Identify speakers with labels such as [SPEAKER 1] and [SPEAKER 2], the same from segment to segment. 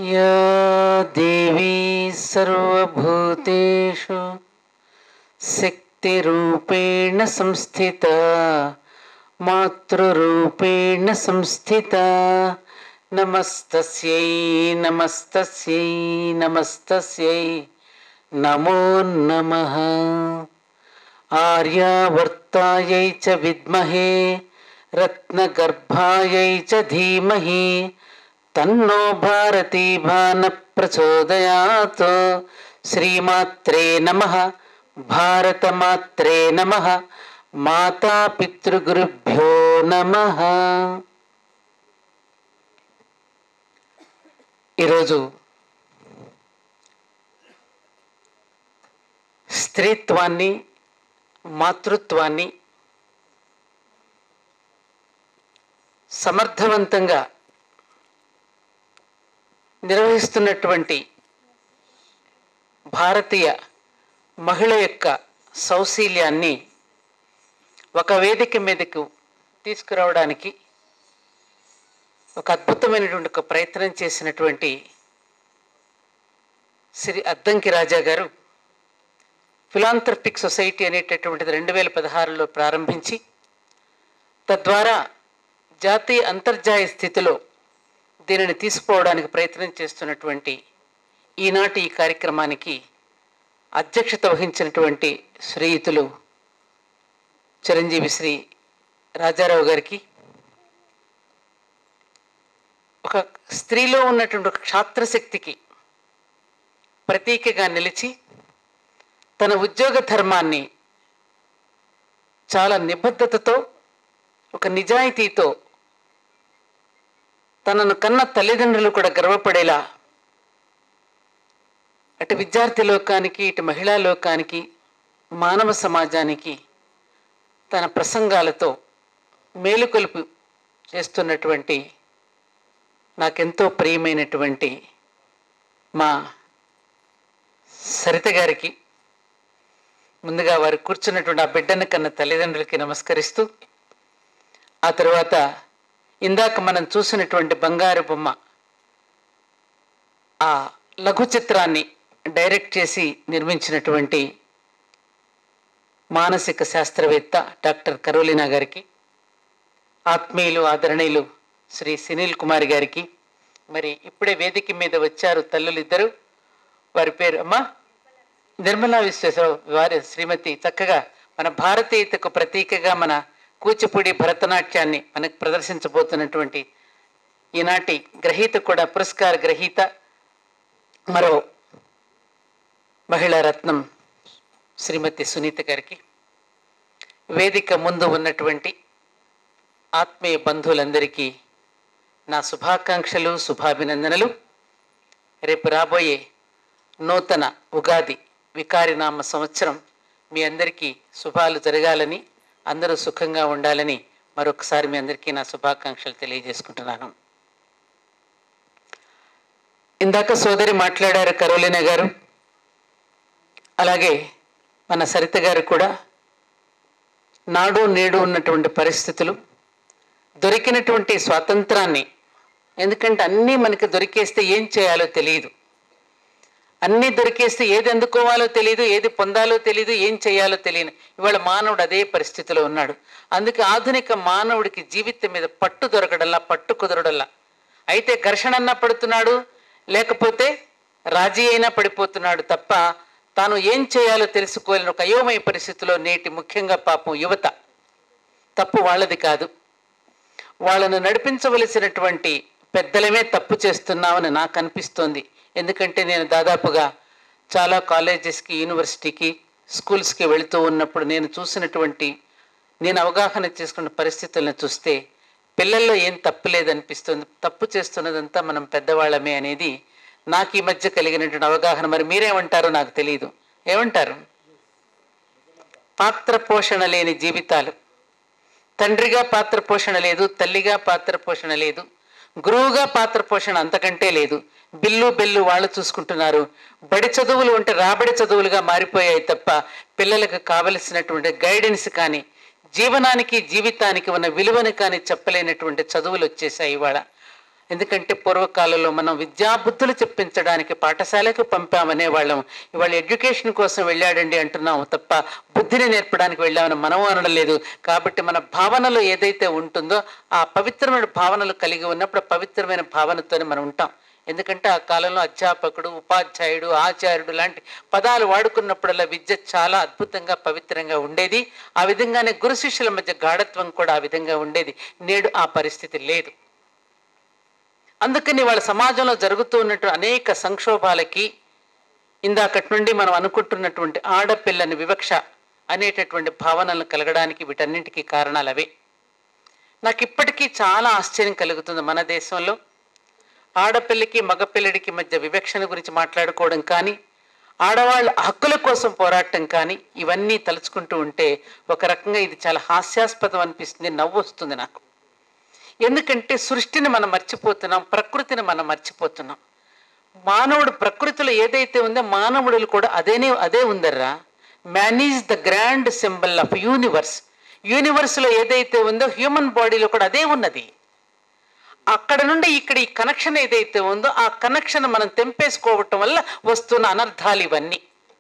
[SPEAKER 1] या देवी सर्वभूतेषु शक्तिरूपेण संस्थिता मातृरूपेण संस्थिता नमस्तस्यै नमस्तस्यै नमस्तस्यै नमो नमः आर्यावर्तायै च विद्महे रत्नगर्भायै च धीमहि तन्नो भारती भानप्रचोदयात् श्रीमात्रे नमः భారతమాత్రే నమ మాతాపితృగురుభ్యో నమ ఈరోజు స్త్రీత్వాన్ని మాతృత్వాన్ని సమర్థవంతంగా నిర్వహిస్తున్నటువంటి భారతీయ మహిళ యొక్క సౌశీల్యాన్ని ఒక వేదిక మీదకు తీసుకురావడానికి ఒక అద్భుతమైనటువంటి ఒక ప్రయత్నం చేసినటువంటి శ్రీ అద్దంకి రాజా గారు ఫిలాంథ్రపిక్ సొసైటీ అనేటటువంటిది రెండు వేల పదహారులో ప్రారంభించి తద్వారా జాతీయ అంతర్జాతీయ స్థితిలో దీనిని తీసుకోవడానికి ప్రయత్నం చేస్తున్నటువంటి ఈనాటి ఈ కార్యక్రమానికి అధ్యక్షత వహించినటువంటి శ్రీయుతులు చిరంజీవి శ్రీ రాజారావు గారికి ఒక స్త్రీలో ఉన్నటువంటి ఒక క్షాత్రశక్తికి ప్రతీకగా నిలిచి తన ఉద్యోగ ధర్మాన్ని చాలా నిబద్ధతతో ఒక నిజాయితీతో తనను కన్న తల్లిదండ్రులు కూడా గర్వపడేలా అటు విద్యార్థి లోకానికి ఇటు మహిళా లోకానికి మానవ సమాజానికి తన ప్రసంగాలతో మేలుకొలుపు చేస్తున్నటువంటి నాకెంతో ప్రియమైనటువంటి మా సరిత గారికి ముందుగా వారు కూర్చున్నటువంటి ఆ బిడ్డను కన్న తల్లిదండ్రులకి నమస్కరిస్తూ ఆ తర్వాత ఇందాక మనం చూసినటువంటి బంగారు బొమ్మ ఆ లఘు చిత్రాన్ని డైరెక్ట్ చేసి నిర్మించినటువంటి మానసిక శాస్త్రవేత్త డాక్టర్ కరోలినా గారికి ఆత్మీయులు ఆదరణీయులు శ్రీ సునీల్ కుమార్ గారికి మరి ఇప్పుడే వేదిక మీద వచ్చారు తల్లులు ఇద్దరు వారి పేరు అమ్మా నిర్మలా విశ్వేశ్వర వారి శ్రీమతి చక్కగా మన భారతీయతకు ప్రతీకగా మన కూచిపూడి భరతనాట్యాన్ని మనకు ప్రదర్శించబోతున్నటువంటి ఈనాటి గ్రహీత కూడా పురస్కార గ్రహీత మరో మహిళా రత్నం శ్రీమతి సునీత గారికి వేదిక ముందు ఉన్నటువంటి ఆత్మీయ బంధువులందరికీ నా శుభాకాంక్షలు శుభాభినందనలు రేపు రాబోయే నూతన ఉగాది వికారినామ సంవత్సరం మీ అందరికీ శుభాలు జరగాలని అందరూ సుఖంగా ఉండాలని మరొకసారి మీ అందరికీ నా శుభాకాంక్షలు తెలియజేసుకుంటున్నాను ఇందాక సోదరి మాట్లాడారు కరోలినా గారు అలాగే మన సరిత గారు కూడా నాడు నేడు ఉన్నటువంటి పరిస్థితులు దొరికినటువంటి స్వాతంత్రాన్ని ఎందుకంటే అన్నీ మనకి దొరికేస్తే ఏం చేయాలో తెలియదు అన్నీ దొరికేస్తే ఏది అందుకోవాలో తెలియదు ఏది పొందాలో తెలియదు ఏం చేయాలో తెలియదు ఇవాళ మానవుడు అదే పరిస్థితిలో ఉన్నాడు అందుకే ఆధునిక మానవుడికి జీవితం మీద పట్టు దొరకడల్లా పట్టు కుదరడల్లా అయితే ఘర్షణ అన్నా పడుతున్నాడు లేకపోతే రాజీ అయినా పడిపోతున్నాడు తప్ప తాను ఏం చేయాలో తెలుసుకోలేని ఒక అయోమయ పరిస్థితిలో నేటి ముఖ్యంగా పాపం యువత తప్పు వాళ్ళది కాదు వాళ్ళను నడిపించవలసినటువంటి పెద్దలమే తప్పు చేస్తున్నామని నాకు అనిపిస్తోంది ఎందుకంటే నేను దాదాపుగా చాలా కాలేజెస్కి యూనివర్సిటీకి స్కూల్స్కి వెళుతూ ఉన్నప్పుడు నేను చూసినటువంటి నేను అవగాహన చేసుకున్న పరిస్థితులను చూస్తే పిల్లల్లో ఏం తప్పు లేదనిపిస్తుంది తప్పు చేస్తున్నదంతా మనం పెద్దవాళ్ళమే అనేది నాకు ఈ మధ్య కలిగినటువంటి అవగాహన మరి మీరేమంటారో నాకు తెలియదు ఏమంటారు పాత్ర పోషణ లేని జీవితాలు తండ్రిగా పాత్ర పోషణ లేదు తల్లిగా పాత్ర పోషణ లేదు గురువుగా పాత్ర పోషణ అంతకంటే లేదు బిల్లు బెల్లు వాళ్ళు చూసుకుంటున్నారు బడి చదువులు ఉంటే రాబడి చదువులుగా మారిపోయాయి తప్ప పిల్లలకు కావలసినటువంటి గైడెన్స్ కానీ జీవనానికి జీవితానికి ఉన్న విలువను కానీ చెప్పలేనటువంటి చదువులు వచ్చేసాయి ఇవాళ ఎందుకంటే పూర్వకాలంలో మనం విద్యాబుద్ధులు చెప్పించడానికి పాఠశాలకు పంపామనే వాళ్ళం ఇవాళ ఎడ్యుకేషన్ కోసం వెళ్ళాడండి అంటున్నాం తప్ప బుద్ధిని నేర్పడానికి వెళ్ళామని మనం అనడం లేదు కాబట్టి మన భావనలో ఏదైతే ఉంటుందో ఆ పవిత్రమైన భావనలు కలిగి ఉన్నప్పుడు పవిత్రమైన భావనతోనే మనం ఉంటాం ఎందుకంటే ఆ కాలంలో అధ్యాపకుడు ఉపాధ్యాయుడు ఆచార్యుడు లాంటి పదాలు వాడుకున్నప్పుడల్లా విద్య చాలా అద్భుతంగా పవిత్రంగా ఉండేది ఆ విధంగానే గురు శిష్యుల మధ్య గాఢత్వం కూడా ఆ విధంగా ఉండేది నేడు ఆ పరిస్థితి లేదు అందుకని వాళ్ళ సమాజంలో జరుగుతూ ఉన్నట్టు అనేక సంక్షోభాలకి ఇందాకటి నుండి మనం అనుకుంటున్నటువంటి ఆడపిల్లని వివక్ష అనేటటువంటి భావనలు కలగడానికి వీటన్నింటికీ కారణాలు అవే నాకు ఇప్పటికీ చాలా ఆశ్చర్యం కలుగుతుంది మన దేశంలో ఆడపిల్లకి మగపిల్లడికి మధ్య వివక్షణ గురించి మాట్లాడుకోవడం కానీ ఆడవాళ్ళ హక్కుల కోసం పోరాటం కానీ ఇవన్నీ తలుచుకుంటూ ఉంటే ఒక రకంగా ఇది చాలా హాస్యాస్పదం అనిపిస్తుంది నవ్వు వస్తుంది నాకు ఎందుకంటే సృష్టిని మనం మర్చిపోతున్నాం ప్రకృతిని మనం మర్చిపోతున్నాం మానవుడు ప్రకృతిలో ఏదైతే ఉందో మానవుడులు కూడా అదేనే అదే ఉందర్రా man is the grand symbol of universe యూనివర్స్లో ఏదైతే ఉందో హ్యూమన్ బాడీలో కూడా అదే ఉన్నది అక్కడ నుండి ఇక్కడ ఈ కనెక్షన్ ఏదైతే ఉందో ఆ కనెక్షన్ మనం తెంపేసుకోవటం వల్ల వస్తున్న అనర్థాలు ఇవన్నీ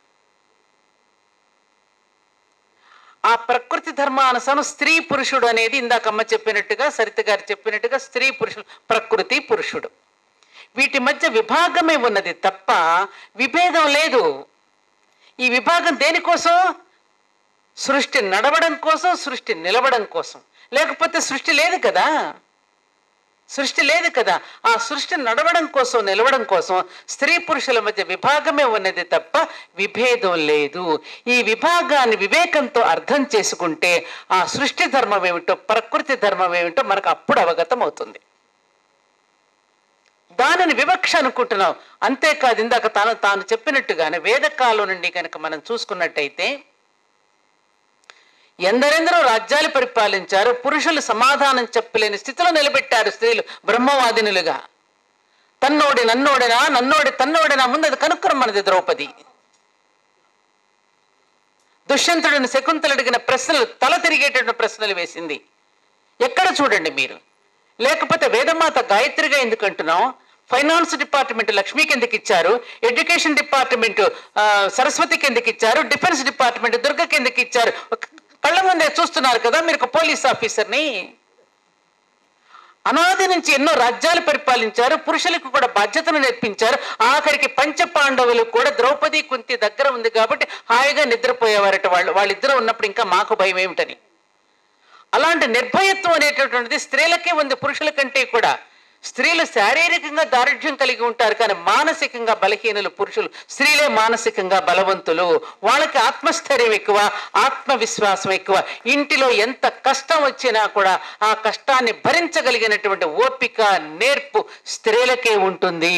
[SPEAKER 1] ఆ ప్రకృతి ధర్మానుసారం స్త్రీ పురుషుడు అనేది ఇందాక అమ్మ చెప్పినట్టుగా సరిత గారు చెప్పినట్టుగా స్త్రీ పురుషుడు ప్రకృతి పురుషుడు వీటి మధ్య విభాగమే ఉన్నది తప్ప విభేదం లేదు ఈ విభాగం దేనికోసం సృష్టి నడవడం కోసం సృష్టి నిలవడం కోసం లేకపోతే సృష్టి లేదు కదా సృష్టి లేదు కదా ఆ సృష్టి నడవడం కోసం నిలవడం కోసం స్త్రీ పురుషుల మధ్య విభాగమే ఉన్నది తప్ప విభేదం లేదు ఈ విభాగాన్ని వివేకంతో అర్థం చేసుకుంటే ఆ సృష్టి ధర్మం ఏమిటో ప్రకృతి ధర్మం ఏమిటో మనకు అప్పుడు అవగతం అవుతుంది దానిని వివక్ష అనుకుంటున్నాం అంతేకాదు ఇందాక తాను తాను చెప్పినట్టుగానే వేదకాలం నుండి కనుక మనం చూసుకున్నట్టయితే ఎందరెందరో రాజ్యాలు పరిపాలించారు పురుషులు సమాధానం చెప్పలేని స్థితిలో నిలబెట్టారు స్త్రీలు బ్రహ్మవాదినులుగా తన్నోడి నన్నోడినా నన్నోడి తన్నోడినా ముందు అది కనుక్కురమ్మన్నది ద్రౌపది దుష్యంతుడిని శకుంతలు అడిగిన ప్రశ్నలు తల తిరిగేటటువంటి ప్రశ్నలు వేసింది ఎక్కడ చూడండి మీరు లేకపోతే వేదమాత గాయత్రిగా ఎందుకు అంటున్నాం ఫైనాన్స్ డిపార్ట్మెంట్ లక్ష్మీకి ఎందుకు ఇచ్చారు ఎడ్యుకేషన్ డిపార్ట్మెంట్ ఆ, సరస్వతికి ఎందుకు ఇచ్చారు డిఫెన్స్ డిపార్ట్మెంట్ దుర్గకి ఎందుకు ఇచ్చారు ఒక- కళ్ళ ముందే చూస్తున్నారు కదా మీరు ఒక పోలీస్ ఆఫీసర్ని అనాది నుంచి ఎన్నో రాజ్యాలు పరిపాలించారు పురుషులకు కూడా బాధ్యతను నేర్పించారు ఆఖరికి పంచ పాండవులు కూడా ద్రౌపది కుంతి దగ్గర ఉంది కాబట్టి హాయిగా నిద్రపోయేవారట వాళ్ళు వాళ్ళిద్దరూ ఉన్నప్పుడు ఇంకా మాకు భయం ఏమిటని అలాంటి నిర్భయత్వం అనేటటువంటిది స్త్రీలకే ఉంది పురుషుల కంటే కూడా స్త్రీలు శారీరకంగా దారిద్ర్యం కలిగి ఉంటారు కానీ మానసికంగా బలహీనులు పురుషులు స్త్రీలే మానసికంగా బలవంతులు వాళ్ళకి ఆత్మస్థైర్యం ఎక్కువ ఆత్మవిశ్వాసం ఎక్కువ ఇంటిలో ఎంత కష్టం వచ్చినా కూడా ఆ కష్టాన్ని భరించగలిగినటువంటి ఓపిక నేర్పు స్త్రీలకే ఉంటుంది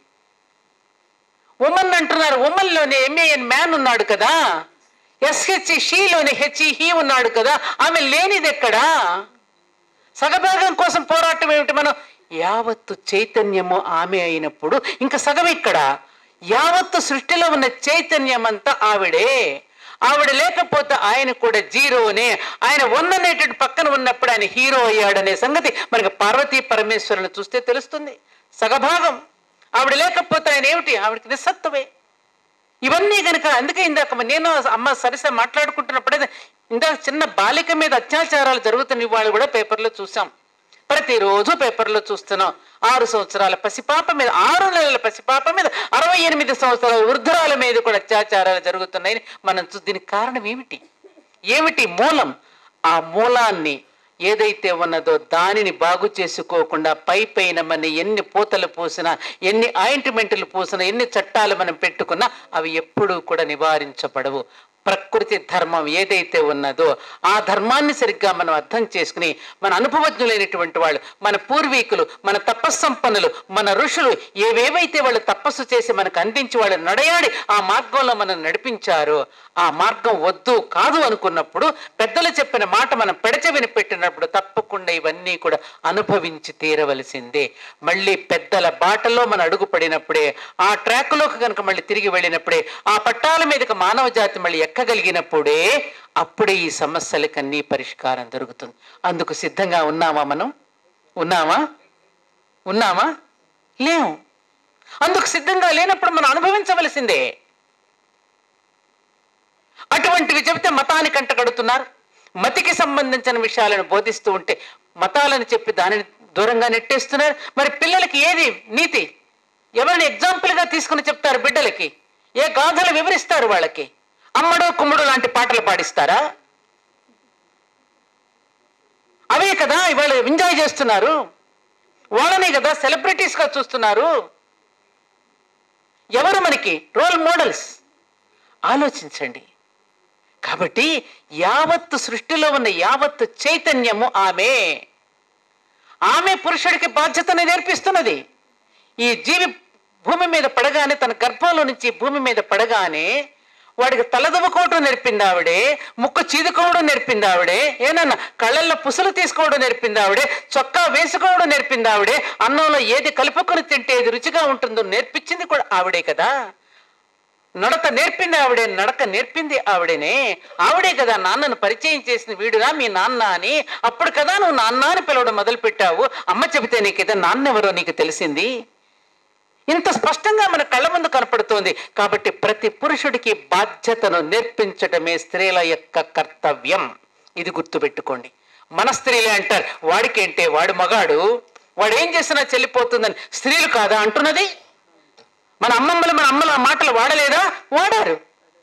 [SPEAKER 1] ఉమన్ అంటున్నారు ఉమన్లోనే ఎంఏఎన్ మ్యాన్ ఉన్నాడు కదా ఎస్హెచ్ షీలోని హెచ్ హీ ఉన్నాడు కదా ఆమె లేనిది ఎక్కడా సగభాగం కోసం పోరాటం ఏమిటి మనం యావత్తు చైతన్యము ఆమె అయినప్పుడు ఇంకా సగం ఇక్కడ యావత్తు సృష్టిలో ఉన్న చైతన్యం అంతా ఆవిడే ఆవిడ లేకపోతే ఆయన కూడా జీరోనే ఆయన వన్ అనేటువంటి పక్కన ఉన్నప్పుడు ఆయన హీరో అయ్యాడనే సంగతి మనకి పార్వతీ పరమేశ్వరుని చూస్తే తెలుస్తుంది సగభాగం ఆవిడ లేకపోతే ఆయన ఏమిటి ఆవిడకి నిస్సత్వమే ఇవన్నీ కనుక అందుకే ఇందాక నేను అమ్మ సరిస మాట్లాడుకుంటున్నప్పుడే ఇందాక చిన్న బాలిక మీద అత్యాచారాలు జరుగుతున్న వాళ్ళు కూడా పేపర్లో చూసాం ప్రతిరోజు పేపర్లో చూస్తున్నాం ఆరు సంవత్సరాల పసిపాప మీద ఆరు నెలల పసిపాప మీద అరవై ఎనిమిది సంవత్సరాల వృద్ధురాల మీద కూడా అత్యాచారాలు జరుగుతున్నాయని మనం చూ దీనికి కారణం ఏమిటి ఏమిటి మూలం ఆ మూలాన్ని ఏదైతే ఉన్నదో దానిని బాగు చేసుకోకుండా పై పైన మన ఎన్ని పూతలు పూసినా ఎన్ని ఆయింట్మెంట్లు పూసినా ఎన్ని చట్టాలు మనం పెట్టుకున్నా అవి ఎప్పుడూ కూడా నివారించబడవు ప్రకృతి ధర్మం ఏదైతే ఉన్నదో ఆ ధర్మాన్ని సరిగ్గా మనం అర్థం చేసుకుని మన అనుభవజ్ఞులైనటువంటి వాళ్ళు మన పూర్వీకులు మన తపస్సంపన్నులు మన ఋషులు ఏవేవైతే వాళ్ళు తపస్సు చేసి మనకు అందించి వాళ్ళు నడయాడి ఆ మార్గంలో మనం నడిపించారో ఆ మార్గం వద్దు కాదు అనుకున్నప్పుడు పెద్దలు చెప్పిన మాట మనం పెడచెవిని పెట్టినప్పుడు తప్పకుండా ఇవన్నీ కూడా అనుభవించి తీరవలసిందే మళ్ళీ పెద్దల బాటలో మన అడుగు పడినప్పుడే ఆ ట్రాక్లోకి కనుక మళ్ళీ తిరిగి వెళ్ళినప్పుడే ఆ పట్టాల మీదకి మానవ జాతి మళ్ళీ ఎక్కగలిగినప్పుడే అప్పుడే ఈ సమస్యలకన్నీ పరిష్కారం దొరుకుతుంది అందుకు సిద్ధంగా ఉన్నామా మనం ఉన్నామా ఉన్నామా లేము అందుకు సిద్ధంగా లేనప్పుడు మనం అనుభవించవలసిందే అటువంటివి చెబితే మతానికి అంటగడుతున్నారు మతికి సంబంధించిన విషయాలను బోధిస్తూ ఉంటే మతాలను చెప్పి దానిని దూరంగా నెట్టేస్తున్నారు మరి పిల్లలకి ఏది నీతి ఎవరిని ఎగ్జాంపుల్గా తీసుకుని చెప్తారు బిడ్డలకి ఏ గాథలు వివరిస్తారు వాళ్ళకి అమ్మడు కుమ్ముడు లాంటి పాటలు పాడిస్తారా అవే కదా ఇవాళ ఎంజాయ్ చేస్తున్నారు వాళ్ళనే కదా సెలబ్రిటీస్గా చూస్తున్నారు ఎవరు మనకి రోల్ మోడల్స్ ఆలోచించండి కాబట్టి యావత్తు సృష్టిలో ఉన్న యావత్తు చైతన్యము ఆమె ఆమె పురుషుడికి బాధ్యతను నేర్పిస్తున్నది ఈ జీవి భూమి మీద పడగానే తన గర్భంలో నుంచి భూమి మీద పడగానే వాడికి తలదువ్వుకోవడం నేర్పింది ఆవిడే ముక్కు చీదుకోవడం నేర్పింది ఆవిడే ఏనన్నా కళ్ళల్లో పుసులు తీసుకోవడం నేర్పింది ఆవిడే చొక్కా వేసుకోవడం నేర్పింది ఆవిడే అన్నంలో ఏది కలుపుకొని తింటే ఏది రుచిగా ఉంటుందో నేర్పించింది కూడా ఆవిడే కదా నడత నేర్పింది ఆవిడే నడక నేర్పింది ఆవిడనే ఆవిడే కదా నాన్నను పరిచయం చేసిన వీడురా మీ నాన్న అని అప్పుడు కదా నువ్వు నాన్న అని పిలవడం మొదలు పెట్టావు అమ్మ చెబితే నీకేదో నాన్నెవరో నీకు తెలిసింది ఇంత స్పష్టంగా మన కళ్ళ ముందు కనపడుతోంది కాబట్టి ప్రతి పురుషుడికి బాధ్యతను నేర్పించడమే స్త్రీల యొక్క కర్తవ్యం ఇది గుర్తుపెట్టుకోండి మన స్త్రీలే అంటారు వాడికేంటే వాడు మగాడు వాడు ఏం చేసినా చెల్లిపోతుందని స్త్రీలు కాదా అంటున్నది మన అమ్మమ్మలు మన అమ్మల మాటలు వాడలేదా వాడారు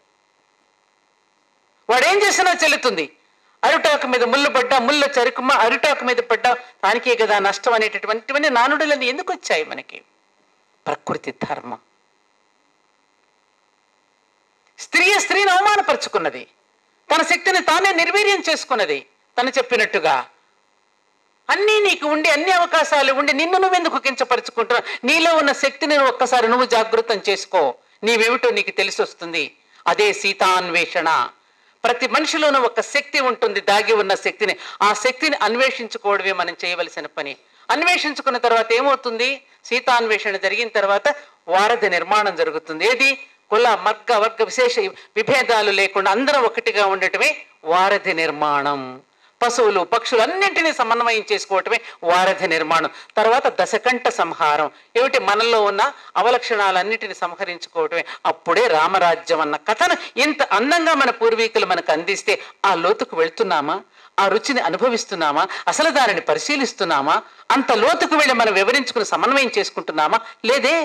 [SPEAKER 1] వాడు ఏం చేసినా చెల్లుతుంది అరిటాకు మీద ముళ్ళు పడ్డా ముళ్ళ చరుకుమ్మ అరిటాకు మీద పడ్డా దానికే కదా నష్టం అనేటటువంటివన్నీ నానుడులని ఎందుకు వచ్చాయి మనకి ప్రకృతి ధర్మం స్త్రీ స్త్రీని అవమానపరుచుకున్నది తన శక్తిని తానే నిర్వీర్యం చేసుకున్నది తను చెప్పినట్టుగా అన్నీ నీకు ఉండి అన్ని అవకాశాలు ఉండి నిన్ను నువ్వెందుకు కించపరుచుకుంటున్నావు నీలో ఉన్న శక్తిని నువ్వు ఒక్కసారి నువ్వు జాగృతం చేసుకో నీవేమిటో నీకు తెలిసి వస్తుంది అదే సీతాన్వేషణ ప్రతి మనిషిలోనూ ఒక శక్తి ఉంటుంది దాగి ఉన్న శక్తిని ఆ శక్తిని అన్వేషించుకోవడమే మనం చేయవలసిన పని అన్వేషించుకున్న తర్వాత ఏమవుతుంది సీతాన్వేషణ జరిగిన తర్వాత వారధి నిర్మాణం జరుగుతుంది ఏది కుల మర్గ వర్గ విశేష విభేదాలు లేకుండా అందరం ఒకటిగా ఉండటమే వారధి నిర్మాణం పశువులు పక్షులు అన్నింటినీ సమన్వయం చేసుకోవటమే వారధి నిర్మాణం తర్వాత దశకంఠ సంహారం ఏమిటి మనలో ఉన్న అవలక్షణాలన్నిటిని సంహరించుకోవటమే అప్పుడే రామరాజ్యం అన్న కథను ఇంత అందంగా మన పూర్వీకులు మనకు అందిస్తే ఆ లోతుకు వెళ్తున్నామా ఆ రుచిని అనుభవిస్తున్నామా అసలు దానిని పరిశీలిస్తున్నామా అంత లోతుకు వెళ్ళి మనం వివరించుకుని సమన్వయం చేసుకుంటున్నామా లేదే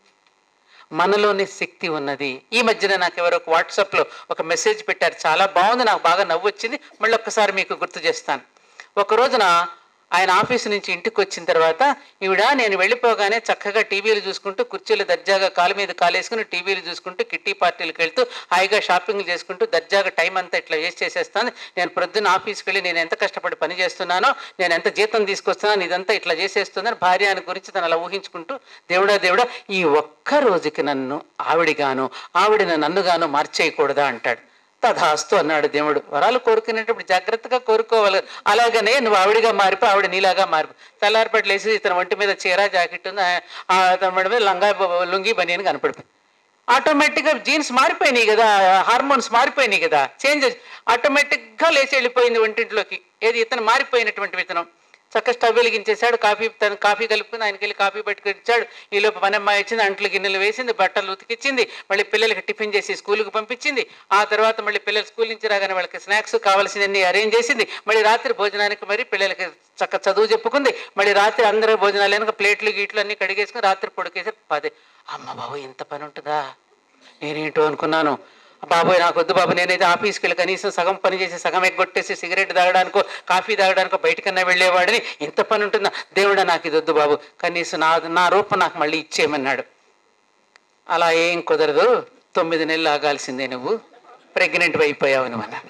[SPEAKER 1] మనలోనే శక్తి ఉన్నది ఈ మధ్యన నాకు ఎవరో ఒక వాట్సాప్లో ఒక మెసేజ్ పెట్టారు చాలా బాగుంది నాకు బాగా నవ్వు వచ్చింది మళ్ళీ ఒక్కసారి మీకు గుర్తు చేస్తాను ఒక రోజున ఆయన ఆఫీసు నుంచి ఇంటికి వచ్చిన తర్వాత ఈవిడ నేను వెళ్ళిపోగానే చక్కగా టీవీలు చూసుకుంటూ కుర్చీలు దర్జాగా కాలు మీద కాలేసుకుని టీవీలు చూసుకుంటూ కిట్టి పార్టీలకు వెళ్తూ హాయిగా షాపింగ్లు చేసుకుంటూ దర్జాగా టైం అంతా ఇట్లా వేస్ట్ చేసేస్తాను నేను ప్రొద్దున ఆఫీస్కి వెళ్ళి నేను ఎంత కష్టపడి పని చేస్తున్నానో నేను ఎంత జీతం తీసుకొస్తున్నాను ఇదంతా ఇట్లా చేసేస్తుందని భార్య అని గురించి తను అలా ఊహించుకుంటూ దేవుడా దేవుడా ఈ ఒక్క రోజుకి నన్ను ఆవిడిగాను ఆవిడని నన్నుగాను మార్చేయకూడదా అంటాడు తథాస్తు అన్నాడు దేవుడు వరాలు కోరుకునేటప్పుడు జాగ్రత్తగా కోరుకోవాలి అలాగనే నువ్వు ఆవిడిగా మారిపో ఆవిడ నీలాగా మారిపో తెల్లారిపట్లు వేసి ఇతని ఒంటి మీద చీర జాకెట్ ఉంది ఆ- ఆ అతని మెడ మీద లంగా బ- లుంగి బనియన్ కనపడిపోయి ఆటోమేటిక్గా జీన్స్ మారిపోయినాయి కదా హార్మోన్స్ మారిపోయినాయి కదా చేంజ్ ఆటోమేటిక్గా లేచి వెళ్ళిపోయింది వంటింట్లోకి ఏది ఇతను మారిపోయినటువంటి విత్తనం చక్క స్టవ్ వెలిగించేశాడు కాఫీ తను కాఫీ కలుపుకుని ఆయనకి వెళ్ళి కాఫీ పెట్టుకుని ఇచ్చాడు ఈ లోపు పని అమ్మాయి వచ్చింది అంట్లు గిన్నెలు వేసింది బట్టలు ఉతికిచ్చింది మళ్ళీ పిల్లలకి టిఫిన్ చేసి స్కూల్కి పంపించింది ఆ తర్వాత మళ్ళీ పిల్లలు స్కూల్ నుంచి రాగానే వాళ్ళకి స్నాక్స్ కావాల్సినన్ని అరేంజ్ చేసింది మళ్ళీ రాత్రి భోజనానికి మరి పిల్లలకి చక్క చదువు చెప్పుకుంది మళ్ళీ రాత్రి అందరూ భోజనాలు వెనక ప్లేట్లు గీట్లు అన్ని కడిగేసుకుని రాత్రి పొడికేసి పది అమ్మ బాబు ఇంత పని ఉంటుందా నేనేంటో అనుకున్నాను బాబోయ్ నాకు వద్దు బాబు నేనైతే ఆఫీస్కి వెళ్ళి కనీసం సగం పని చేసి సగం ఎగ్గొట్టేసి సిగరెట్ తాగడానికో కాఫీ తాగడానికో బయటకన్నా వెళ్ళేవాడిని ఇంత పని ఉంటుందా దేవుడా నాకు ఇది వద్దు బాబు కనీసం నా నా రూపం నాకు మళ్ళీ ఇచ్చేయమన్నాడు అలా ఏం కుదరదు తొమ్మిది నెలలు ఆగాల్సిందే నువ్వు ప్రెగ్నెంట్ అయిపోయావు నువ్వు అన్నాను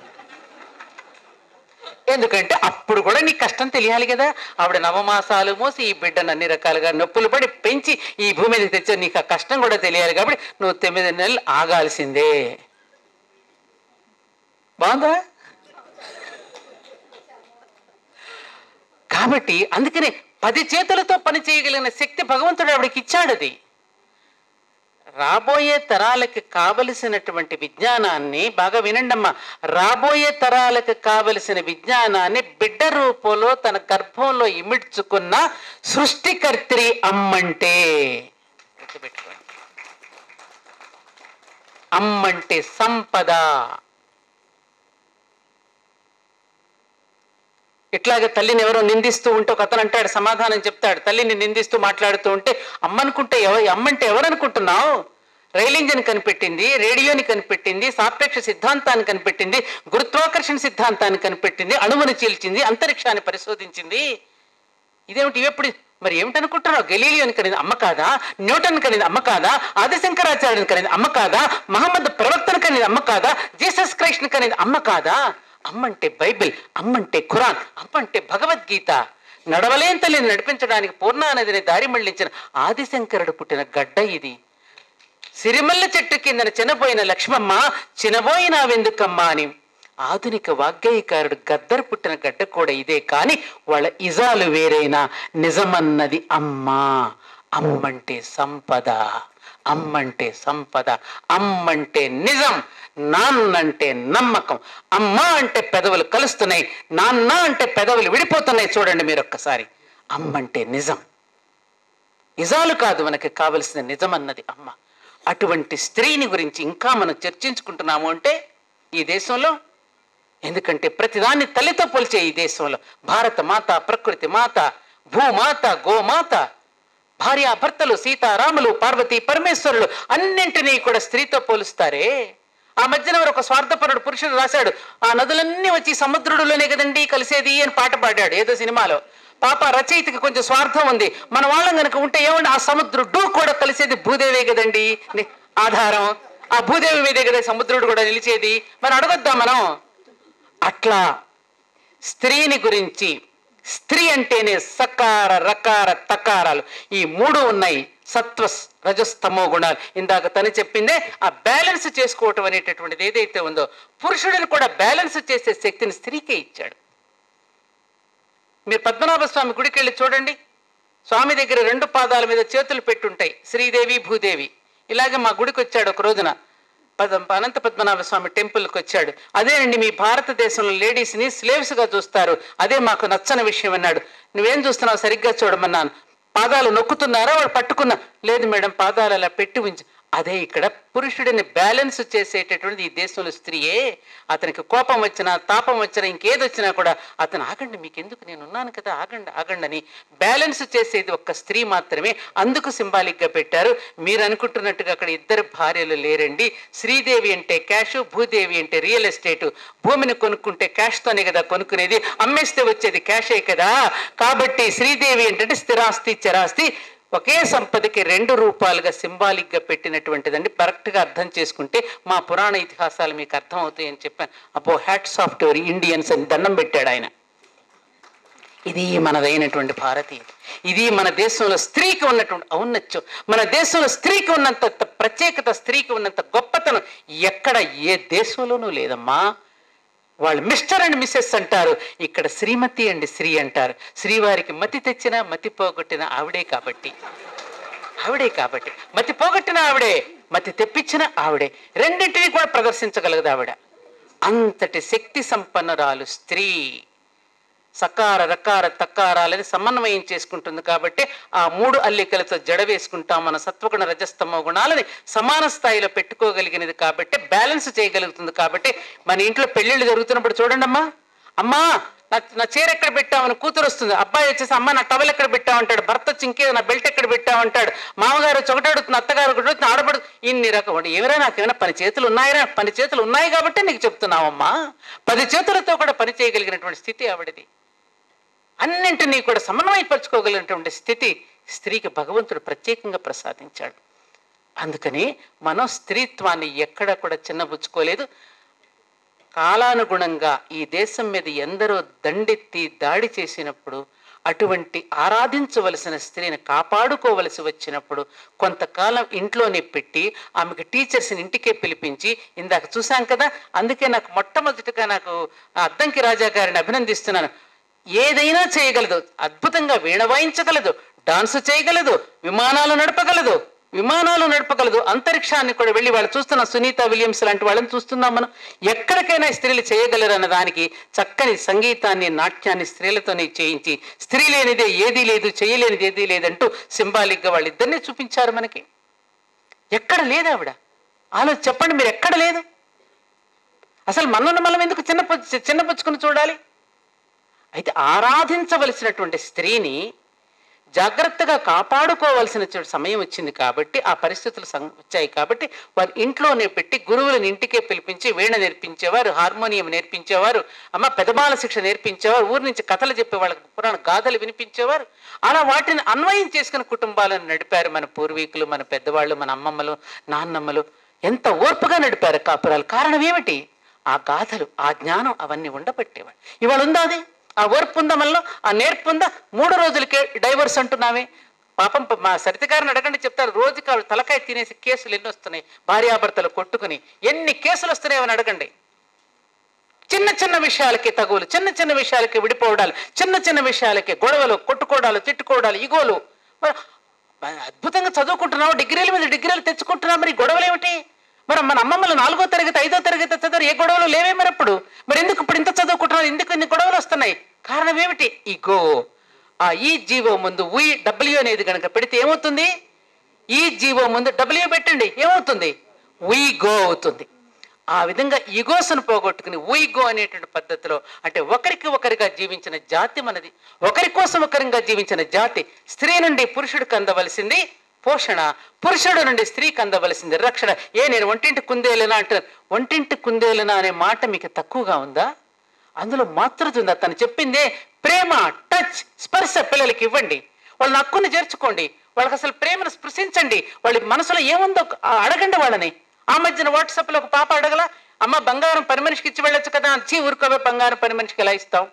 [SPEAKER 1] ఎందుకంటే అప్పుడు కూడా నీకు కష్టం తెలియాలి కదా ఆవిడ నవమాసాలు మోసి ఈ బిడ్డను అన్ని రకాలుగా నొప్పులు పడి పెంచి ఈ భూమి మీదకి తెచ్చా నీకు ఆ కష్టం కూడా తెలియాలి కాబట్టి నువ్వు తొమ్మిది నెలలు ఆగాల్సిందే బాగుందా కాబట్టి అందుకనే పది చేతులతో పని చేయగలిగిన శక్తి భగవంతుడు ఆవిడకి ఇచ్చాడు అది రాబోయే తరాలకి కావలసినటువంటి విజ్ఞానాన్ని బాగా వినండమ్మా రాబోయే తరాలకు కావలసిన విజ్ఞానాన్ని బిడ్డ రూపంలో తన గర్భంలో ఇమిడ్చుకున్న సృష్టికర్త్రి అమ్మంటే గుర్తుపెట్టుకోండి అమ్మంటే సంపద ఇట్లాగే తల్లిని ఎవరో నిందిస్తూ ఉంటే ఒక అతను అంటాడు సమాధానం చెప్తాడు తల్లిని నిందిస్తూ మాట్లాడుతూ ఉంటే అమ్మనుకుంటే ఎవ- అమ్మంటే ఎవరు అనుకుంటున్నావు రైల్ ఇంజిన్ కనిపెట్టింది రేడియోని కనిపెట్టింది సాపేక్ష సిద్ధాంతాన్ని కనిపెట్టింది గురుత్వాకర్షణ సిద్ధాంతాన్ని కనిపెట్టింది అణువుని చీల్చింది అంతరిక్షాన్ని పరిశోధించింది ఇదేమిటి ఇవెప్పుడు మరి ఏమిటనుకుంటున్నావు గెలీలియోని కనిది అమ్మ కాదా న్యూటన్ కనిది అమ్మ కాదా ఆదిశంకరాచార్యుని కనిది అమ్మ కాదా మహమ్మద్ ప్రవక్తను కనిది అమ్మ కాదా జీసస్ క్రైస్ట్ కనిది అమ్మ కాదా అమ్మంటే బైబిల్ అమ్మంటే ఖురాన్ అమ్మంటే భగవద్గీత నడవలేని తల్లిని నడిపించడానికి పూర్ణానదిని దారి మళ్లించిన ఆదిశంకరుడు పుట్టిన గడ్డ ఇది సిరిమల్ల చెట్టు కిందన చినబోయిన లక్ష్మమ్మ చినబోయినావెందుకమ్మా అని ఆధునిక వాగ్గేయకారుడు గద్దరు పుట్టిన గడ్డ కూడా ఇదే కానీ వాళ్ళ ఇజాలు వేరైనా నిజమన్నది అమ్మా అమ్మంటే సంపద అమ్మంటే సంపద అమ్మంటే నిజం నాన్నంటే నమ్మకం అమ్మ అంటే పెదవులు కలుస్తున్నాయి నాన్న అంటే పెదవులు విడిపోతున్నాయి చూడండి మీరు ఒక్కసారి అమ్మంటే నిజం నిజాలు కాదు మనకి కావలసిన నిజం అన్నది అమ్మ అటువంటి స్త్రీని గురించి ఇంకా మనం చర్చించుకుంటున్నాము అంటే ఈ దేశంలో ఎందుకంటే ప్రతిదాన్ని తల్లితో పోల్చే ఈ దేశంలో భారత మాత ప్రకృతి మాత భూమాత గోమాత భార్య భర్తలు సీతారాములు పార్వతీ పరమేశ్వరులు అన్నింటినీ కూడా స్త్రీతో పోలుస్తారే ఆ మధ్యన ఒక స్వార్థపరుడు పురుషుడు రాశాడు ఆ నదులన్నీ వచ్చి సముద్రుడులోనే కదండి కలిసేది అని పాట పాడాడు ఏదో సినిమాలో పాప రచయితకి కొంచెం స్వార్థం ఉంది మన వాళ్ళం కనుక ఉంటే ఏమండి ఆ సముద్రుడు కూడా కలిసేది భూదేవే కదండి ని- ఆధారం ఆ భూదేవి మీదే కదా సముద్రుడు కూడా నిలిచేది మరి అడగొద్దా మనం అట్లా స్త్రీని గురించి స్త్రీ అంటేనే సకార రకార తకారాలు ఈ మూడు ఉన్నాయి సత్వ రజస్తమో గుణాలు ఇందాక తను చెప్పిందే ఆ బ్యాలెన్స్ చేసుకోవటం అనేటటువంటిది ఏదైతే ఉందో పురుషుడిని కూడా బ్యాలెన్స్ చేసే శక్తిని స్త్రీకే ఇచ్చాడు మీరు పద్మనాభ స్వామి గుడికి వెళ్ళి చూడండి స్వామి దగ్గర రెండు పాదాల మీద చేతులు పెట్టుంటాయి శ్రీదేవి భూదేవి ఇలాగే మా గుడికి వచ్చాడు ఒక రోజున పద అనంత పద్మనాభ స్వామి టెంపుల్కి వచ్చాడు అదేనండి మీ భారతదేశంలో లేడీస్ని స్లేవ్స్గా చూస్తారు అదే మాకు నచ్చని విషయం అన్నాడు నువ్వేం చూస్తున్నావు సరిగ్గా చూడమన్నాను పాదాలు నొక్కుతున్నారా వాడు పట్టుకున్నా లేదు మేడం పాదాలు అలా పెట్టి ఉంచి అదే ఇక్కడ పురుషుడిని బ్యాలెన్స్ చేసేటటువంటిది ఈ దేశంలో స్త్రీయే అతనికి కోపం వచ్చినా తాపం వచ్చినా ఇంకేది వచ్చినా కూడా అతను ఆగండి మీకు ఎందుకు నేను ఉన్నాను కదా ఆగండి ఆగండి అని బ్యాలెన్స్ చేసేది ఒక్క స్త్రీ మాత్రమే అందుకు సింబాలిక్గా పెట్టారు మీరు అనుకుంటున్నట్టుగా అక్కడ ఇద్దరు భార్యలు లేరండి శ్రీదేవి అంటే క్యాష్ భూదేవి అంటే రియల్ ఎస్టేట్ భూమిని కొనుక్కుంటే క్యాష్తోనే కదా కొనుక్కునేది అమ్మేస్తే వచ్చేది క్యాషే కదా కాబట్టి శ్రీదేవి ఏంటంటే స్థిరాస్తి చరాస్తి ఒకే సంపదకి రెండు రూపాలుగా సింబాలిక్గా పెట్టినటువంటిదండి కరెక్ట్గా అర్థం చేసుకుంటే మా పురాణ ఇతిహాసాలు మీకు అర్థం అవుతాయి అని చెప్పాను అపో హ్యాట్ సాఫ్ట్వేర్ ఇండియన్స్ అని దండం పెట్టాడు ఆయన ఇది మనదైనటువంటి భారతీయ ఇది మన దేశంలో స్త్రీకి ఉన్నటువంటి ఔన్నత్యం మన దేశంలో స్త్రీకి ఉన్నంత ప్రత్యేకత స్త్రీకి ఉన్నంత గొప్పతనం ఎక్కడ ఏ దేశంలోనూ లేదమ్మా వాళ్ళు మిస్టర్ అండ్ మిస్సెస్ అంటారు ఇక్కడ శ్రీమతి అండి శ్రీ అంటారు శ్రీవారికి మతి తెచ్చిన మతి పోగొట్టిన ఆవిడే కాబట్టి ఆవిడే కాబట్టి మతి పోగొట్టిన ఆవిడే మతి తెప్పించిన ఆవిడే రెండింటినీ కూడా ప్రదర్శించగలగదు ఆవిడ అంతటి శక్తి సంపన్నురాలు స్త్రీ సకార రకార తకారాలని సమన్వయం చేసుకుంటుంది కాబట్టి ఆ మూడు అల్లికలతో జడ వేసుకుంటాం మన సత్వగుణ రజస్తమో గుణాలని సమాన స్థాయిలో పెట్టుకోగలిగినది కాబట్టి బ్యాలెన్స్ చేయగలుగుతుంది కాబట్టి మన ఇంట్లో పెళ్ళిళ్ళు జరుగుతున్నప్పుడు చూడండి అమ్మా అమ్మా నా నా చీర ఎక్కడ పెట్టామని కూతురు వస్తుంది అబ్బాయి వచ్చేసి అమ్మ నా టవల్ ఎక్కడ పెట్టామంటాడు భర్త వచ్చి ఇంకే నా బెల్ట్ ఎక్కడ పెట్టామంటాడు మామగారు వచ్చి ఒకటి అడుగుతుంది అత్తగారు ఒకటి అడుగుతుంది ఆడపడు ఇన్ని రకం ఏమైనా నాకేమైనా పని చేతులు ఉన్నాయా పని చేతులు ఉన్నాయి కాబట్టి నీకు చెప్తున్నావమ్మా పది చేతులతో కూడా పని చేయగలిగినటువంటి స్థితి ఆవిడది అన్నింటినీ కూడా సమన్వయపరచుకోగలిగినటువంటి స్థితి స్త్రీకి భగవంతుడు ప్రత్యేకంగా ప్రసాదించాడు అందుకని మనం స్త్రీత్వాన్ని ఎక్కడ కూడా చిన్నబుచ్చుకోలేదు కాలానుగుణంగా ఈ దేశం మీద ఎందరో దండెత్తి దాడి చేసినప్పుడు అటువంటి ఆరాధించవలసిన స్త్రీని కాపాడుకోవలసి వచ్చినప్పుడు కొంతకాలం ఇంట్లోనే పెట్టి ఆమెకు టీచర్స్ని ఇంటికే పిలిపించి ఇందాక చూశాం కదా అందుకే నాకు మొట్టమొదటిగా నాకు ఆ అద్దంకి రాజా గారిని అభినందిస్తున్నాను ఏదైనా చేయగలదు అద్భుతంగా వీణ వాయించగలదు డాన్స్ చేయగలదు విమానాలు నడపగలదు విమానాలు నడపగలదు అంతరిక్షాన్ని కూడా వెళ్ళి వాళ్ళు చూస్తున్న సునీత విలియమ్స్ లాంటి వాళ్ళని చూస్తున్నాం మనం ఎక్కడికైనా స్త్రీలు చేయగలరు అన్న దానికి చక్కని సంగీతాన్ని నాట్యాన్ని స్త్రీలతోనే చేయించి స్త్రీ లేనిదే ఏదీ లేదు చేయలేనిది ఏదీ లేదంటూ సింబాలిక్గా వాళ్ళిద్దరినీ చూపించారు మనకి ఎక్కడ లేదు ఆవిడ ఆలో చెప్పండి మీరు ఎక్కడ లేదు అసలు మనల్ని మనం ఎందుకు చిన్న చిన్నపుచ్చుకుని చూడాలి అయితే ఆరాధించవలసినటువంటి స్త్రీని జాగ్రత్తగా కాపాడుకోవాల్సిన చు- సమయం వచ్చింది కాబట్టి ఆ పరిస్థితులు సం- వచ్చాయి కాబట్టి వారి ఇంట్లోనే పెట్టి గురువులను ఇంటికే పిలిపించి వీణ నేర్పించేవారు హార్మోనియం నేర్పించేవారు అమ్మ పెదబాల శిక్ష నేర్పించేవారు ఊరి నుంచి కథలు చెప్పే వాళ్ళకి పురాణ గాథలు వినిపించేవారు అలా వాటిని అన్వయం చేసుకుని కుటుంబాలను నడిపారు మన పూర్వీకులు మన పెద్దవాళ్ళు మన అమ్మమ్మలు నాన్నమ్మలు ఎంత ఓర్పుగా నడిపారు కాపురాలు కారణం ఏమిటి ఆ గాథలు ఆ జ్ఞానం అవన్నీ ఉండబట్టేవాడు ఇవాళ ఉందా అది ఆ ఓర్పు ఉందా మనలో ఆ నేర్పు ఉందా మూడు రోజులకే డైవర్స్ అంటున్నామే పాపం ప- మా సరిత గారిని అడగండి చెప్తారు రోజుకి ఆవిడ తలకాయ తినేసి కేసులు ఎన్ని వస్తున్నాయి భార్యాభర్తలు కొట్టుకుని ఎన్ని కేసులు వస్తున్నాయో అని అడగండి చిన్న చిన్న విషయాలకి తగువులు చిన్న చిన్న విషయాలకి విడిపోవడాలు చిన్న చిన్న విషయాలకి గొడవలు కొట్టుకోవడాలు తిట్టుకోవడాలు ఇగోలు మరి మరి అద్భుతంగా చదువుకుంటున్నావు డిగ్రీల మీద డిగ్రీలు తెచ్చుకుంటున్నావు మరి గొడవలు ఏమిటి మరి మన అమ్మమ్మలు నాలుగో తరగతి ఐదో తరగతి చదువు ఏ గొడవలు లేవే మరి అప్పుడు మరి ఎందుకు ఇప్పుడు ఇంత చదువుకుంటున్నావు ఎందుకు ఇన్ని గొడవలు వస్తున్నాయి కారణం ఏమిటి ఇగో ఆ ఈ జీవో ముందు ఉయ్ డబ్ల్యూ అనేది కనుక పెడితే ఏమవుతుంది ఈ జీవో ముందు డబ్ల్యూ పెట్టండి ఏమవుతుంది ఉయ్ గో అవుతుంది ఆ విధంగా ఈగోస్ను పోగొట్టుకుని ఉయిగో అనేటువంటి పద్ధతిలో అంటే ఒకరికి ఒకరిగా జీవించిన జాతి మనది ఒకరి కోసం ఒకరిగా జీవించిన జాతి స్త్రీ నుండి పురుషుడికి అందవలసింది పోషణ పురుషుడు నుండి స్త్రీకి అందవలసింది రక్షణ ఏ నేను ఒంటింటి కుందేలనా అంటారు ఒంటింటి కుందేలనా అనే మాట మీకు తక్కువగా ఉందా అందులో మాతృత ఉందా తను చెప్పిందే ప్రేమ టచ్ స్పర్శ పిల్లలకి ఇవ్వండి వాళ్ళని హక్కుని చేర్చుకోండి వాళ్ళకి అసలు ప్రేమను స్పృశించండి వాళ్ళ మనసులో ఏముందో ఆ అడగండి వాళ్ళని ఆ మధ్యన వాట్సాప్లో ఒక పాప అడగల అమ్మ బంగారం పని మనిషికి ఇచ్చి వెళ్ళొచ్చు కదా చీ ఊరుకోవే బంగారం పని మనిషికి ఎలా ఇస్తాం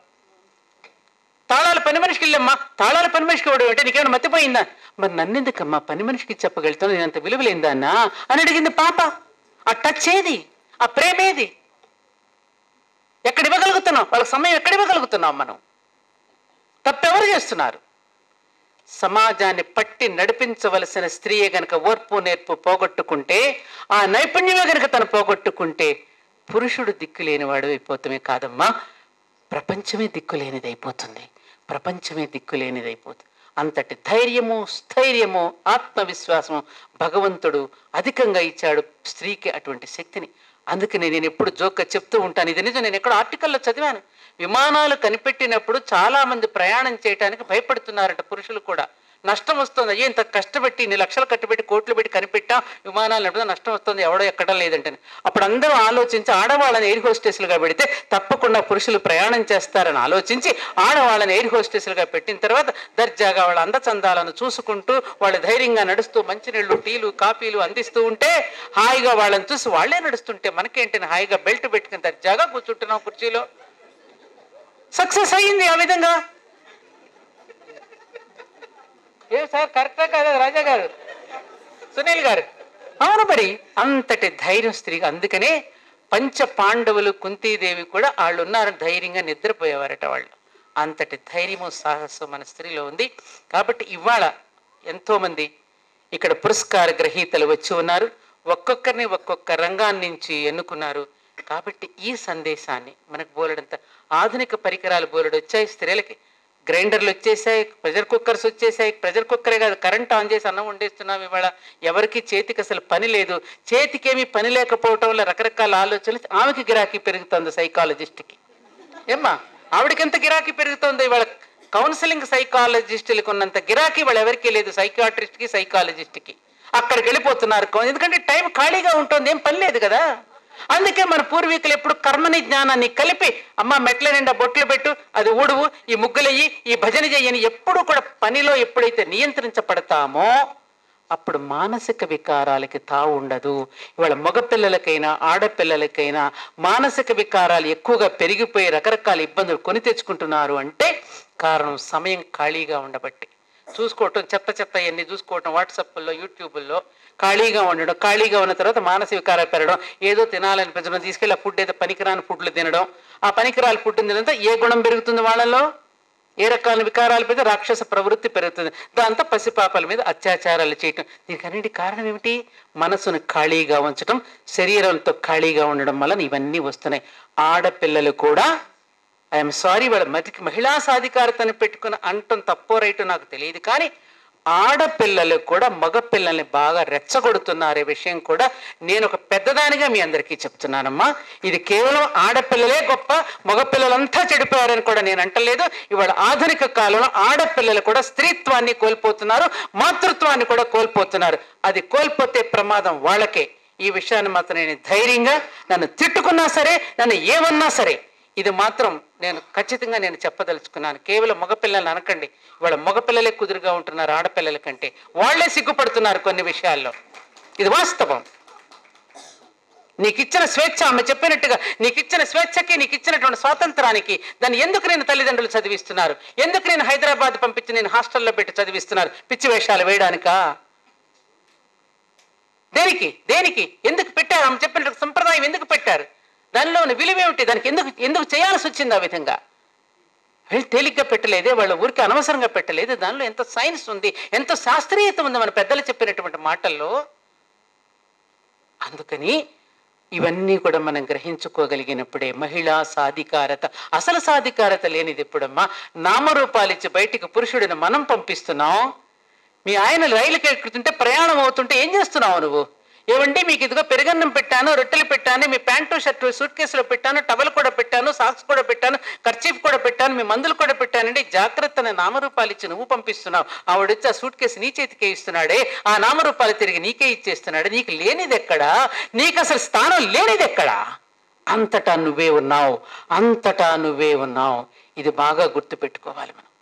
[SPEAKER 1] తాళాలు పని మనిషికి వెళ్ళమ్మా తాళాలు పని మనిషికి ఇవ్వడం అంటే నీకేమైనా మర్చిపోయిందా మరి నన్నెందుకమ్మా పని మనిషికి చెప్పగలుగుతాను నేను అంత విలువలేందా అన్నా అని అడిగింది పాప ఆ టచ్ ఏది ఆ ప్రేమ ఏది ఎక్కడ ఇవ్వగలుగుతున్నాం వాళ్ళకి సమయం ఎక్కడ ఇవ్వగలుగుతున్నాం మనం తప్పెవరు చేస్తున్నారు సమాజాన్ని పట్టి నడిపించవలసిన స్త్రీయే గనక ఓర్పు నేర్పు పోగొట్టుకుంటే ఆ నైపుణ్యమే గనక తను పోగొట్టుకుంటే పురుషుడు దిక్కు లేనివాడు అయిపోతామే కాదమ్మా ప్రపంచమే దిక్కు లేనిది అయిపోతుంది ప్రపంచమే దిక్కు లేనిది అయిపోతుంది అంతటి ధైర్యము స్థైర్యము ఆత్మవిశ్వాసము భగవంతుడు అధికంగా ఇచ్చాడు స్త్రీకి అటువంటి శక్తిని అందుకని నేను ఎప్పుడు జోక్గా చెప్తూ ఉంటాను ఇది నిజం నేను ఎక్కడ ఆర్టికల్లో చదివాను విమానాలు కనిపెట్టినప్పుడు చాలా మంది ప్రయాణం చేయడానికి భయపడుతున్నారట పురుషులు కూడా నష్టం వస్తుంది అయ్యో ఇంత కష్టపెట్టి ఇన్ని లక్షలు కట్టుబెట్టి కోట్లు పెట్టి కనిపెట్టాం విమానాలు నడిపితే నష్టం వస్తుంది ఎవడో ఎక్కడం లేదంటే అప్పుడు అందరూ ఆలోచించి ఆడవాళ్ళని ఎయిర్ హోస్టెస్లుగా పెడితే తప్పకుండా పురుషులు ప్రయాణం చేస్తారని ఆలోచించి ఆడవాళ్ళని ఎయిర్ హోస్టెస్లుగా పెట్టిన తర్వాత దర్జాగా వాళ్ళ అందచందాలను చూసుకుంటూ వాళ్ళు ధైర్యంగా నడుస్తూ మంచినీళ్ళు టీలు కాఫీలు అందిస్తూ ఉంటే హాయిగా వాళ్ళని చూసి వాళ్ళే నడుస్తుంటే మనకేంటి హాయిగా బెల్ట్ పెట్టుకుని దర్జాగా కూర్చుంటున్నాం కుర్చీలో సక్సెస్ అయ్యింది ఆ విధంగా ఏ సార్ కరెక్టా కదా రాజా గారు సునీల్ గారు అవును మరి అంతటి ధైర్యం స్త్రీగా అందుకనే పంచ పాండవులు కుంతీదేవి కూడా వాళ్ళు ఉన్నారని ధైర్యంగా నిద్రపోయేవారట వాళ్ళు అంతటి ధైర్యము సాహసం మన స్త్రీలో ఉంది కాబట్టి ఇవాళ ఎంతోమంది ఇక్కడ పురస్కార గ్రహీతలు వచ్చి ఉన్నారు ఒక్కొక్కరిని ఒక్కొక్క రంగాన్ని నుంచి ఎన్నుకున్నారు కాబట్టి ఈ సందేశాన్ని మనకు బోలెడంత ఆధునిక పరికరాలు బోలెడు వచ్చాయి స్త్రీలకి గ్రైండర్లు వచ్చేసాయి ప్రెషర్ కుక్కర్స్ వచ్చేసాయి ప్రెషర్ కుక్కరే కాదు కరెంట్ ఆన్ చేసి అన్నం వండేస్తున్నాం ఇవాళ ఎవరికి చేతికి అసలు పని లేదు చేతికేమీ పని లేకపోవటం వల్ల రకరకాల ఆలోచనలు ఆమెకి గిరాకీ పెరుగుతుంది సైకాలజిస్ట్కి ఏమ్మా ఆవిడకి ఎంత గిరాకీ పెరుగుతుందో ఇవాళ కౌన్సిలింగ్ సైకాలజిస్టులకు ఉన్నంత గిరాకీ వాళ్ళు ఎవరికీ లేదు సైకాట్రిస్ట్కి సైకాలజిస్ట్కి అక్కడికి వెళ్ళిపోతున్నారు ఎందుకంటే టైం ఖాళీగా ఉంటుంది ఏం పని లేదు కదా అందుకే మన పూర్వీకులు ఎప్పుడు కర్మని జ్ఞానాన్ని కలిపి అమ్మ మెట్ల నిండా బొట్లు పెట్టు అది ఊడువు ఈ ముగ్గులయ్యి ఈ భజన చెయ్యని ఎప్పుడు కూడా పనిలో ఎప్పుడైతే నియంత్రించబడతామో అప్పుడు మానసిక వికారాలకి తావు ఉండదు ఇవాళ మగపిల్లలకైనా ఆడపిల్లలకైనా మానసిక వికారాలు ఎక్కువగా పెరిగిపోయి రకరకాల ఇబ్బందులు కొని తెచ్చుకుంటున్నారు అంటే కారణం సమయం ఖాళీగా ఉండబట్టి చూసుకోవటం చెత్త చెత్త అన్ని చూసుకోవటం వాట్సాప్లో యూట్యూబ్లో ఖాళీగా ఉండడం ఖాళీగా ఉన్న తర్వాత మానసిక వికారాలు పెరగడం ఏదో తినాలనిపించడం తీసుకెళ్ళి ఆ ఫుడ్ ఏదో పనికిరాని ఫుడ్లు తినడం ఆ పనికిరాని ఫుడ్ తినడంతో ఏ గుణం పెరుగుతుంది వాళ్ళలో ఏ రకాల వికారాల మీద రాక్షస ప్రవృత్తి పెరుగుతుంది దాంతో పసిపాపల మీద అత్యాచారాలు చేయటం దీనికి అన్నిటి కారణం ఏమిటి మనసును ఖాళీగా ఉంచటం శరీరంతో ఖాళీగా ఉండడం వలన ఇవన్నీ వస్తున్నాయి ఆడపిల్లలు కూడా ఐఎమ్ సారీ వాళ్ళ మతికి మహిళా సాధికారతని పెట్టుకుని అంటం తప్పో రైటో నాకు తెలియదు కానీ ఆడపిల్లలు కూడా మగపిల్లల్ని బాగా రెచ్చగొడుతున్నారు ఈ విషయం కూడా నేను ఒక పెద్దదానిగా మీ అందరికీ చెప్తున్నానమ్మా ఇది కేవలం ఆడపిల్లలే గొప్ప మగపిల్లలంతా చెడిపోయారని కూడా నేను అంటలేదు ఇవాళ ఆధునిక కాలంలో ఆడపిల్లలు కూడా స్త్రీత్వాన్ని కోల్పోతున్నారు మాతృత్వాన్ని కూడా కోల్పోతున్నారు అది కోల్పోతే ప్రమాదం వాళ్ళకే ఈ విషయాన్ని మాత్రం నేను ధైర్యంగా నన్ను తిట్టుకున్నా సరే నన్ను ఏమన్నా సరే ఇది మాత్రం నేను ఖచ్చితంగా నేను చెప్పదలుచుకున్నాను కేవలం మగపిల్లల్ని అనకండి ఇవాళ మగపిల్లలే కుదురుగా ఉంటున్నారు ఆడపిల్లల కంటే వాళ్ళే సిగ్గుపడుతున్నారు కొన్ని విషయాల్లో ఇది వాస్తవం నీకు ఇచ్చిన స్వేచ్ఛ ఆమె చెప్పినట్టుగా నీకు ఇచ్చిన స్వేచ్ఛకి నీకు ఇచ్చినటువంటి స్వాతంత్రానికి దాన్ని ఎందుకు నేను తల్లిదండ్రులు చదివిస్తున్నారు ఎందుకు నేను హైదరాబాద్ పంపించి నేను హాస్టల్లో పెట్టి చదివిస్తున్నారు పిచ్చి వేషాలు వేయడానికా దేనికి దేనికి ఎందుకు పెట్టారు ఆమె చెప్పిన సంప్రదాయం ఎందుకు పెట్టారు దానిలో ఉన్న విలువేమిటి దానికి ఎందుకు ఎందుకు చేయాల్సి వచ్చింది ఆ విధంగా వీళ్ళు తేలిగ్గా పెట్టలేదే వాళ్ళ ఊరికి అనవసరంగా పెట్టలేదు దానిలో ఎంత సైన్స్ ఉంది ఎంత శాస్త్రీయత ఉంది మన పెద్దలు చెప్పినటువంటి మాటల్లో అందుకని ఇవన్నీ కూడా మనం గ్రహించుకోగలిగినప్పుడే మహిళా సాధికారత అసలు సాధికారత లేనిది ఎప్పుడమ్మా నామరూపాలు ఇచ్చి బయటికి పురుషుడిని మనం పంపిస్తున్నాం మీ ఆయన రైలుకి ఎక్కుతుంటే ప్రయాణం అవుతుంటే ఏం చేస్తున్నావు నువ్వు ఏమండి మీకు ఇదిగో పెరుగన్నం పెట్టాను రొట్టెలు పెట్టాను మీ ప్యాంటు షర్టు సూట్ కేసులో పెట్టాను టవల్ కూడా పెట్టాను సాక్స్ కూడా పెట్టాను ఖర్చీఫ్ కూడా పెట్టాను మీ మందులు కూడా పెట్టానండి జాగ్రత్తన నామరూపాలు ఇచ్చి నువ్వు పంపిస్తున్నావు ఆవిడొచ్చి ఆ సూట్ కేసు నీ చేతికే ఇస్తున్నాడే ఆ నామరూపాలు తిరిగి నీకే ఇచ్చేస్తున్నాడు నీకు లేనిది ఎక్కడా నీకు అసలు స్థానం లేనిది ఎక్కడా అంతటా నువ్వే ఉన్నావు అంతటా నువ్వే ఉన్నావు ఇది బాగా గుర్తుపెట్టుకోవాలి మనం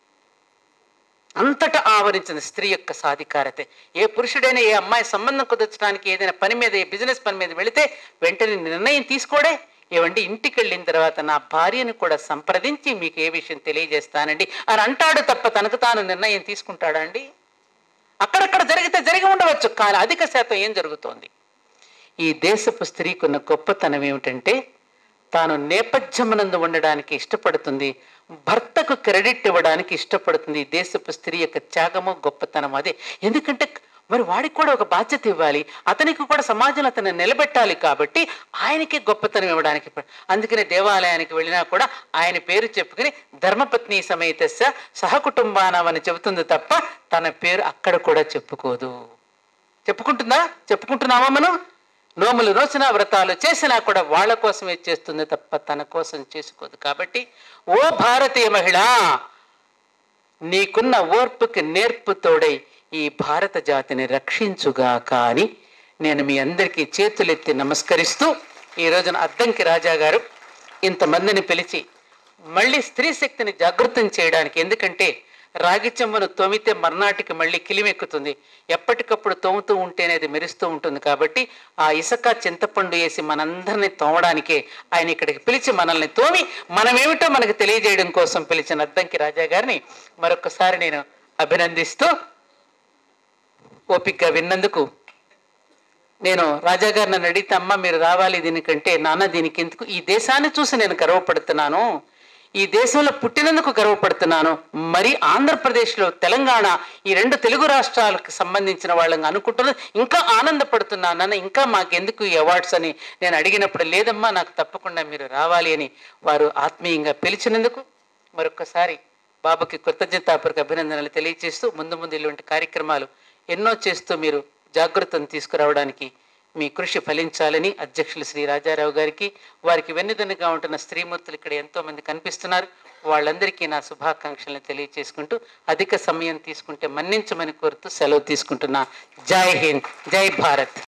[SPEAKER 1] అంతటా ఆవరించిన స్త్రీ యొక్క సాధికారతే ఏ పురుషుడైనా ఏ అమ్మాయి సంబంధం కుదర్చడానికి ఏదైనా పని మీద ఏ బిజినెస్ పని మీద వెళితే వెంటనే నిర్ణయం తీసుకోడే ఏవండి ఇంటికి వెళ్ళిన తర్వాత నా భార్యను కూడా సంప్రదించి మీకు ఏ విషయం తెలియజేస్తానండి అని అంటాడు తప్ప తనకు తాను నిర్ణయం తీసుకుంటాడా అండి అక్కడక్కడ జరిగితే జరిగి ఉండవచ్చు కానీ అధిక శాతం ఏం జరుగుతోంది ఈ దేశపు స్త్రీకున్న గొప్పతనం ఏమిటంటే తాను నేపథ్యమునందు ఉండడానికి ఇష్టపడుతుంది భర్తకు క్రెడిట్ ఇవ్వడానికి ఇష్టపడుతుంది ఈ దేశపు స్త్రీ యొక్క త్యాగము గొప్పతనం అదే ఎందుకంటే మరి వాడికి కూడా ఒక బాధ్యత ఇవ్వాలి అతనికి కూడా సమాజంలో అతన్ని నిలబెట్టాలి కాబట్టి ఆయనకి గొప్పతనం ఇవ్వడానికి ప్ర- అందుకనే దేవాలయానికి వెళ్ళినా కూడా ఆయన పేరు చెప్పుకుని ధర్మపత్ని సమేతస్య సహకుటుంబానం అని చెబుతుంది తప్ప తన పేరు అక్కడ కూడా చెప్పుకోదు చెప్పుకుంటుందా చెప్పుకుంటున్నామా మనం నోములు నోచిన వ్రతాలు చేసినా కూడా వాళ్ళ కోసమే చేస్తుంది తప్ప తన కోసం చేసుకోదు కాబట్టి ఓ భారతీయ మహిళ నీకున్న ఓర్పుకి నేర్పు తోడై ఈ భారత జాతిని రక్షించుగా కానీ నేను మీ అందరికీ చేతులెత్తి నమస్కరిస్తూ ఈ రోజున అద్దంకి రాజా గారు ఇంతమందిని పిలిచి మళ్ళీ స్త్రీ శక్తిని జాగృతం చేయడానికి ఎందుకంటే రాగి చెంబను తోమితే మర్నాటికి మళ్ళీ కిలిమెక్కుతుంది ఎప్పటికప్పుడు తోముతూ ఉంటేనే అది మెరుస్తూ ఉంటుంది కాబట్టి ఆ ఇసుక చింతపండు వేసి మనందరినీ తోమడానికే ఆయన ఇక్కడికి పిలిచి మనల్ని తోమి మనమేమిటో మనకు తెలియజేయడం కోసం పిలిచిన అద్దంకి రాజా గారిని మరొకసారి నేను అభినందిస్తూ ఓపికగా విన్నందుకు నేను రాజా గారు నన్ను అడిగితే అమ్మ మీరు రావాలి దీనికంటే నాన్న దీనికి ఎందుకు ఈ దేశాన్ని చూసి నేను గర్వపడుతున్నాను ఈ దేశంలో పుట్టినందుకు గర్వపడుతున్నాను మరి ఆంధ్రప్రదేశ్లో తెలంగాణ ఈ రెండు తెలుగు రాష్ట్రాలకు సంబంధించిన వాళ్ళని అనుకుంటున్నా ఇంకా ఆనందపడుతున్నాను నాన్న ఇంకా మాకెందుకు ఈ అవార్డ్స్ అని నేను అడిగినప్పుడు లేదమ్మా నాకు తప్పకుండా మీరు రావాలి అని వారు ఆత్మీయంగా పిలిచినందుకు మరొకసారి బాబుకి కృతజ్ఞతాపూర్వక అభినందనలు తెలియజేస్తూ ముందు ముందు ఇలాంటి కార్యక్రమాలు ఎన్నో చేస్తూ మీరు జాగృతను తీసుకురావడానికి మీ కృషి ఫలించాలని అధ్యక్షులు శ్రీ రాజారావు గారికి వారికి వెన్నుదన్నుగా ఉంటున్న స్త్రీమూర్తులు ఇక్కడ ఎంతో మంది కనిపిస్తున్నారు వాళ్ళందరికీ నా శుభాకాంక్షలను తెలియచేసుకుంటూ అధిక సమయం తీసుకుంటే మన్నించమని కోరుతూ సెలవు తీసుకుంటున్నా జై హింద్ జై భారత్